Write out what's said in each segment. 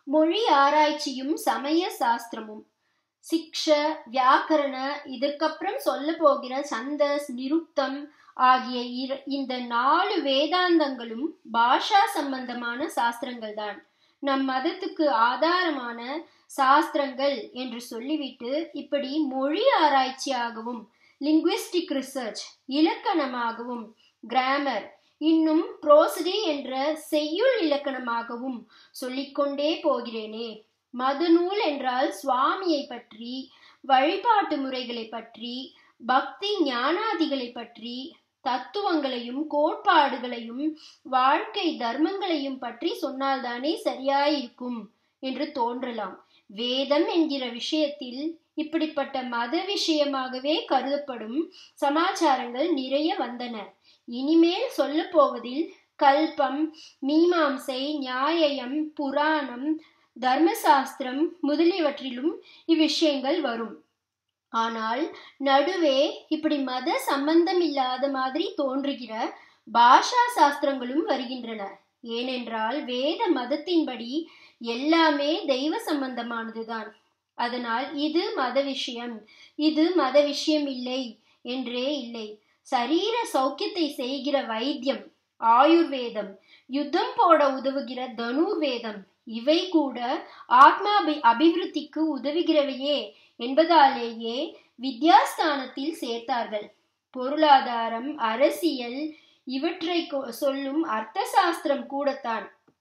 மொழி ஆராய்ச்சியும் சமய சாஸ்திரமும் சிக்ஷ வியாக்கரண இதற்கப்புறம் சொல்ல போகிற சந்தஸ் நிருக்தம் ஆகிய இந்த நாலு வேதாந்தங்களும் பாஷா சம்பந்தமான சாஸ்திரங்கள் தான் நம் மதத்துக்கு ஆதாரமான சாஸ்திரங்கள் என்று சொல்லிவிட்டு இப்படி மொழி ஆராய்ச்சியாகவும் லிங்குவிஸ்டிக் ரிசர்ச் இலக்கணமாகவும் கிராமர் இன்னும் புரோசடி என்ற செய்யுள் இலக்கணமாகவும் சொல்லிக்கொண்டே போகிறேனே மதநூல் என்றால் சுவாமியை பற்றி வழிபாட்டு முறைகளை பற்றி பக்தி ஞானாதிகளை பற்றி தத்துவங்களையும் கோட்பாடுகளையும் வாழ்க்கை தர்மங்களையும் பற்றி சொன்னால்தானே சரியாயிருக்கும் என்று தோன்றலாம் வேதம் என்கிற விஷயத்தில் இப்படிப்பட்ட மத விஷயமாகவே கருதப்படும் சமாச்சாரங்கள் நிறைய வந்தன இனிமேல் சொல்ல போவதில் கல்பம் மீமாம்சை நியாயம் புராணம் தர்மசாஸ்திரம் முதலியவற்றிலும் இவ்விஷயங்கள் வரும் ஆனால் நடுவே இப்படி மத சம்பந்தம் இல்லாத மாதிரி தோன்றுகிற பாஷா சாஸ்திரங்களும் வருகின்றன ஏனென்றால் வேத மதத்தின்படி எல்லாமே தெய்வ சம்பந்தமானதுதான் அதனால் இது மத விஷயம் இது மத விஷயம் இல்லை என்றே இல்லை சரீர சௌக்கியத்தை செய்கிற வைத்தியம் ஆயுர்வேதம் யுத்தம் போட உதவுகிற தனுர்வேதம் இவை கூட ஆத்மா அபிவிருத்திக்கு உதவுகிறவையே என்பதாலேயே வித்யாஸ்தானத்தில் சேர்த்தார்கள் பொருளாதாரம் அரசியல் இவற்றை சொல்லும் அர்த்த சாஸ்திரம் கூடத்தான்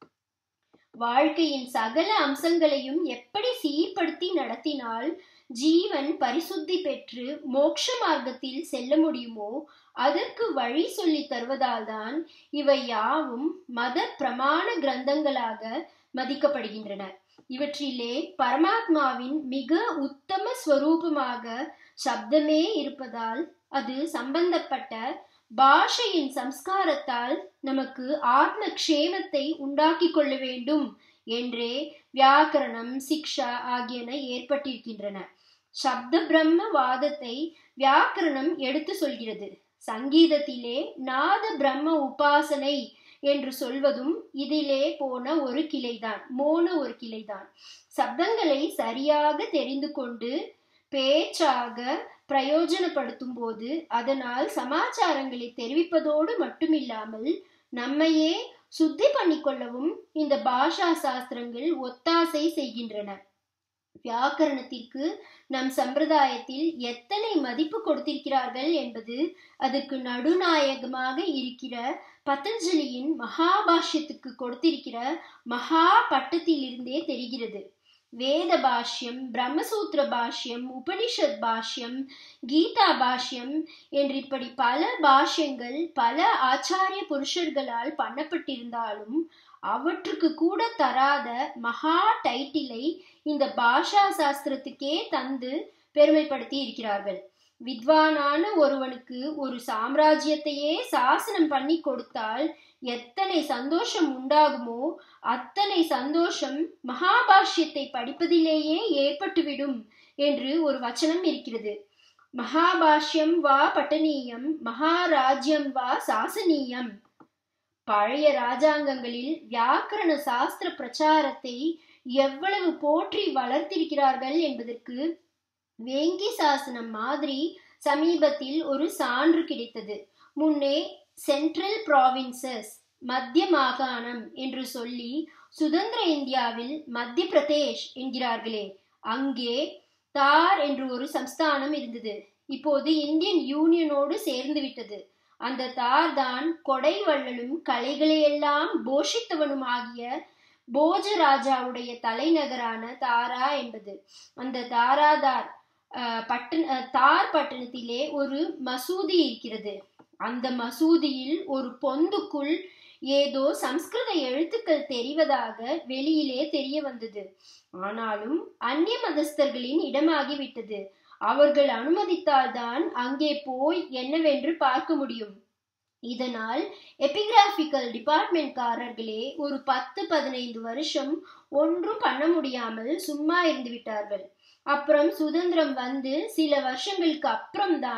வாழ்க்கையின் சகல அம்சங்களையும் எப்படி சீர்படுத்தி நடத்தினால் ஜீவன் பரிசுத்தி பெற்று மோட்ச மார்க்கத்தில் செல்ல முடியுமோ அதற்கு வழி சொல்லி தருவதால் தான் இவை யாவும் மத பிரமாண கிரந்தங்களாக மதிக்கப்படுகின்றன இவற்றிலே பரமாத்மாவின் மிக உத்தம ஸ்வரூபமாக சப்தமே இருப்பதால் அது சம்பந்தப்பட்ட பாஷையின் சம்ஸ்காரத்தால் நமக்கு ஆத்ம க்ஷேமத்தை உண்டாக்கி கொள்ள வேண்டும் என்றே வியாக்கரணம் சிக்ஷா ஆகியன ஏற்பட்டிருக்கின்றன சப்த பிரம்ம வாதத்தை வியாக்கரணம் எடுத்து சொல்கிறது சங்கீதத்திலே நாத பிரம்ம உபாசனை என்று சொல்வதும் இதிலே போன ஒரு கிளைதான் மோன ஒரு கிளைதான் சப்தங்களை சரியாக தெரிந்து கொண்டு பேச்சாக பிரயோஜனப்படுத்தும் போது அதனால் சமாச்சாரங்களை தெரிவிப்பதோடு மட்டுமில்லாமல் நம்மையே சுத்தி பண்ணிக்கொள்ளவும் இந்த பாஷா சாஸ்திரங்கள் ஒத்தாசை செய்கின்றன வியாக்கரணத்திற்கு நம் சம்பிரதாயத்தில் எத்தனை மதிப்பு கொடுத்திருக்கிறார்கள் என்பது அதற்கு நடுநாயகமாக இருக்கிற பதஞ்சலியின் மகாபாஷ்யத்துக்கு கொடுத்திருக்கிற மகா பட்டத்திலிருந்தே தெரிகிறது வேத பாஷ்யம் பிரம்மசூத்திர பாஷ்யம் உபனிஷத் பாஷ்யம் கீதா பாஷ்யம் என்று இப்படி பல பாஷ்யங்கள் பல ஆச்சாரிய புருஷர்களால் பண்ணப்பட்டிருந்தாலும் அவற்றுக்கு கூட தராத மகா டைட்டிலை இந்த பாஷா சாஸ்திரத்துக்கே தந்து பெருமைப்படுத்தி இருக்கிறார்கள் வித்வானான ஒருவனுக்கு ஒரு சாம்ராஜ்யத்தையே சாசனம் பண்ணி கொடுத்தால் எத்தனை சந்தோஷம் உண்டாகுமோ அத்தனை சந்தோஷம் மகாபாஷ்யத்தை படிப்பதிலேயே ஏற்பட்டுவிடும் என்று ஒரு வச்சனம் இருக்கிறது மகாபாஷ்யம் வா பட்டனீயம் மகாராஜ்யம் வா சாசனீயம் பழைய ராஜாங்கங்களில் வியாக்கரண சாஸ்திர பிரச்சாரத்தை எவ்வளவு போற்றி வளர்த்திருக்கிறார்கள் என்பதற்கு வேங்கி சாசனம் மாதிரி சமீபத்தில் ஒரு சான்று கிடைத்தது முன்னே சென்ட்ரல் ப்ராவின்சஸ் மத்திய மாகாணம் என்று சொல்லி சுதந்திர இந்தியாவில் மத்திய பிரதேஷ் என்கிறார்களே அங்கே தார் என்று ஒரு சம்ஸ்தானம் இருந்தது இப்போது இந்தியன் யூனியனோடு சேர்ந்து விட்டது அந்த தார் தான் கொடை வள்ளலும் கலைகளையெல்லாம் போஷித்தவனும் ஆகிய போஜராஜாவுடைய தலைநகரான தாரா என்பது அந்த தாராதார் பட்டண தார் பட்டணத்திலே ஒரு மசூதி இருக்கிறது அந்த மசூதியில் ஒரு பொந்துக்குள் ஏதோ சம்ஸ்கிருத எழுத்துக்கள் தெரிவதாக வெளியிலே தெரிய வந்தது ஆனாலும் அந்நிய மதஸ்தர்களின் இடமாகிவிட்டது அவர்கள் அனுமதித்தால்தான் அங்கே போய் என்னவென்று பார்க்க முடியும் இதனால் எபிகிராபிக்கல் டிபார்ட்மெண்ட்காரர்களே ஒரு பத்து பதினைந்து வருஷம் ஒன்றும் பண்ண முடியாமல் சும்மா இருந்து விட்டார்கள் அப்புறம் சுதந்திரம் வந்து சில வருஷங்களுக்கு அப்புறம்தான்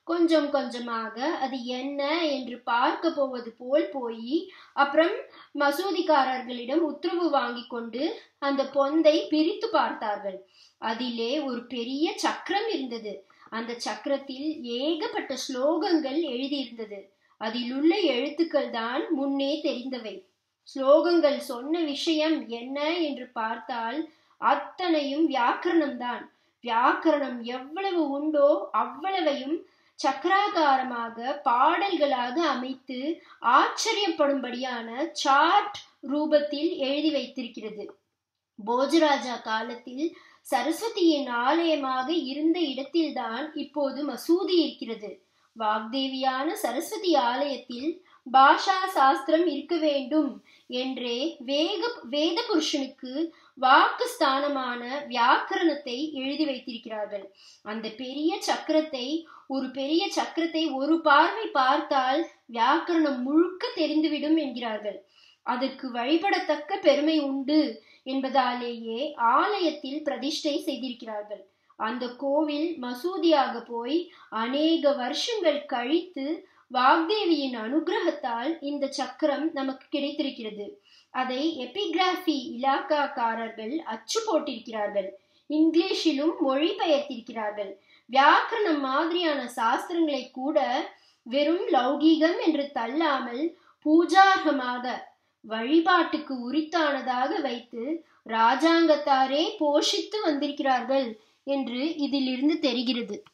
கொஞ்சம் கொஞ்சமாக அது என்ன என்று பார்க்க போவது போல் போய் அப்புறம் மசூதிக்காரர்களிடம் உத்தரவு வாங்கி கொண்டு அந்த பொந்தை பிரித்து பார்த்தார்கள் அதிலே ஒரு பெரிய சக்கரம் இருந்தது அந்த சக்கரத்தில் ஏகப்பட்ட ஸ்லோகங்கள் எழுதியிருந்தது அதில் உள்ள எழுத்துக்கள் தான் முன்னே தெரிந்தவை ஸ்லோகங்கள் சொன்ன விஷயம் என்ன என்று பார்த்தால் அத்தனையும் வியாக்கரணம்தான் வியாக்கரணம் எவ்வளவு உண்டோ அவ்வளவையும் சக்கராகாரமாக பாடல்களாக அமைத்து ஆச்சரியப்படும்படியான சார்ட் ரூபத்தில் எழுதி வைத்திருக்கிறது போஜராஜா காலத்தில் சரஸ்வதியின் ஆலயமாக இருந்த இடத்தில்தான் இப்போது மசூதி இருக்கிறது வாக்தேவியான சரஸ்வதி ஆலயத்தில் பாஷா சாஸ்திரம் இருக்க வேண்டும் என்றே வேக வேத புருஷனுக்கு வாக்கு ஸ்தானமான வியாக்கரணத்தை எழுதி வைத்திருக்கிறார்கள் அந்த பெரிய சக்கரத்தை ஒரு பெரிய சக்கரத்தை ஒரு பார்வை பார்த்தால் வியாக்கரணம் முழுக்க தெரிந்துவிடும் என்கிறார்கள் அதற்கு வழிபடத்தக்க பெருமை உண்டு என்பதாலேயே ஆலயத்தில் பிரதிஷ்டை செய்திருக்கிறார்கள் அந்த கோவில் மசூதியாக போய் அநேக வருஷங்கள் கழித்து வாக்தேவியின் அனுகிரகத்தால் இந்த சக்கரம் நமக்கு கிடைத்திருக்கிறது அதை எபிகிராஃபி இலாக்காக்காரர்கள் அச்சு போட்டிருக்கிறார்கள் இங்கிலீஷிலும் மொழிபெயர்த்திருக்கிறார்கள் வியாக்கரணம் மாதிரியான சாஸ்திரங்களை கூட வெறும் லௌகீகம் என்று தள்ளாமல் பூஜார்கமாக வழிபாட்டுக்கு உரித்தானதாக வைத்து ராஜாங்கத்தாரே போஷித்து வந்திருக்கிறார்கள் என்று இதிலிருந்து தெரிகிறது